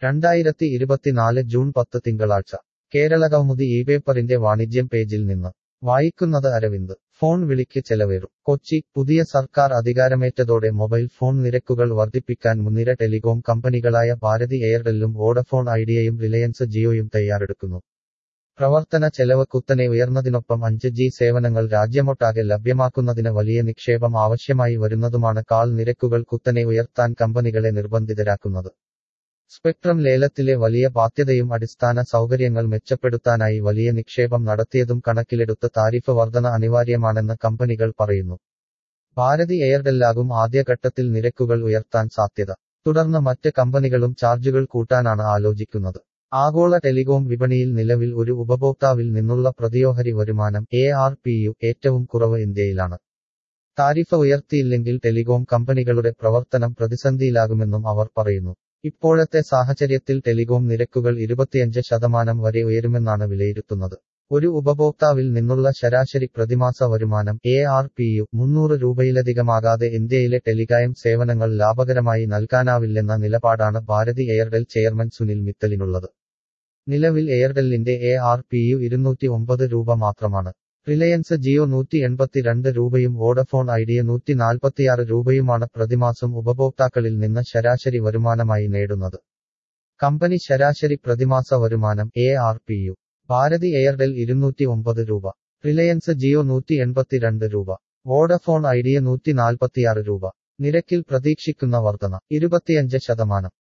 രണ്ടായിരത്തി ഇരുപത്തിനാല് ജൂൺ പത്ത് തിങ്കളാഴ്ച കേരളകൗമുദി ഈ പേപ്പറിന്റെ വാണിജ്യം പേജിൽ നിന്ന് വായിക്കുന്നത് അരവിന്ദ് ഫോൺ വിളിക്ക് ചെലവേറും കൊച്ചി പുതിയ സർക്കാർ അധികാരമേറ്റതോടെ മൊബൈൽ ഫോൺ നിരക്കുകൾ വർദ്ധിപ്പിക്കാൻ മുൻനിര ടെലികോം കമ്പനികളായ ഭാരതി എയർടെല്ലും വോഡഫോൺ ഐഡിയയും റിലയൻസ് ജിയോയും തയ്യാറെടുക്കുന്നു പ്രവർത്തന ചെലവ് കുത്തനെ ഉയർന്നതിനൊപ്പം അഞ്ച് ജി സേവനങ്ങൾ രാജ്യമൊട്ടാകെ ലഭ്യമാക്കുന്നതിന് വലിയ നിക്ഷേപം ആവശ്യമായി വരുന്നതുമാണ് കാൾ നിരക്കുകൾ കുത്തനെ ഉയർത്താൻ കമ്പനികളെ നിർബന്ധിതരാക്കുന്നത് സ്പെക്ട്രം ലേലത്തിലെ വലിയ ബാധ്യതയും അടിസ്ഥാന സൗകര്യങ്ങൾ മെച്ചപ്പെടുത്താനായി വലിയ നിക്ഷേപം നടത്തിയതും കണക്കിലെടുത്ത് താരിഫ് വർധന അനിവാര്യമാണെന്ന് കമ്പനികൾ പറയുന്നു ഭാരതി എയർടെല്ലാകും ആദ്യഘട്ടത്തിൽ നിരക്കുകൾ ഉയർത്താൻ സാധ്യത തുടർന്ന് മറ്റ് കമ്പനികളും ചാർജുകൾ കൂട്ടാനാണ് ആലോചിക്കുന്നത് ആഗോള ടെലികോം വിപണിയിൽ നിലവിൽ ഒരു ഉപഭോക്താവിൽ നിന്നുള്ള പ്രതിയോഹരി വരുമാനം എ ആർ പി യു ഏറ്റവും കുറവ് ഇന്ത്യയിലാണ് താരിഫ് ഉയർത്തിയില്ലെങ്കിൽ ടെലികോം കമ്പനികളുടെ പ്രവർത്തനം പ്രതിസന്ധിയിലാകുമെന്നും അവർ പറയുന്നു ഇപ്പോഴത്തെ സാഹചര്യത്തിൽ ടെലികോം നിരക്കുകൾ ഇരുപത്തിയഞ്ച് ശതമാനം വരെ ഉയരുമെന്നാണ് വിലയിരുത്തുന്നത് ഒരു ഉപഭോക്താവിൽ നിന്നുള്ള ശരാശരി പ്രതിമാസ വരുമാനം എ ആർ പി യു മുന്നൂറ് രൂപയിലധികമാകാതെ ഇന്ത്യയിലെ ടെലികായം സേവനങ്ങൾ ലാഭകരമായി നൽകാനാവില്ലെന്ന നിലപാടാണ് ഭാരതി എയർടെൽ ചെയർമാൻ സുനിൽ മിത്തലിനുള്ളത് നിലവിൽ എയർടെല്ലിന്റെ എ ആർ പി യു ഇരുന്നൂറ്റി ഒമ്പത് രൂപ മാത്രമാണ് റിലയൻസ് ജിയോ നൂറ്റി എൺപത്തിരണ്ട് രൂപയും വോഡഫോൺ ഐഡിയ നൂറ്റി നാൽപ്പത്തിയാറ് രൂപയുമാണ് പ്രതിമാസം ഉപഭോക്താക്കളിൽ നിന്ന് ശരാശരി വരുമാനമായി നേടുന്നത് കമ്പനി ശരാശരി പ്രതിമാസ വരുമാനം A R P U Bharti Airtel ഇരുന്നൂറ്റി ഒമ്പത് രൂപ റിലയൻസ് ജിയോ നൂറ്റി എൺപത്തിരണ്ട് രൂപ വോഡഫോൺ ഐഡിയ നൂറ്റി നാൽപ്പത്തിയാറ് രൂപ നിരക്കിൽ പ്രതീക്ഷിക്കുന്ന വർധന ഇരുപത്തിയഞ്ച് ശതമാനം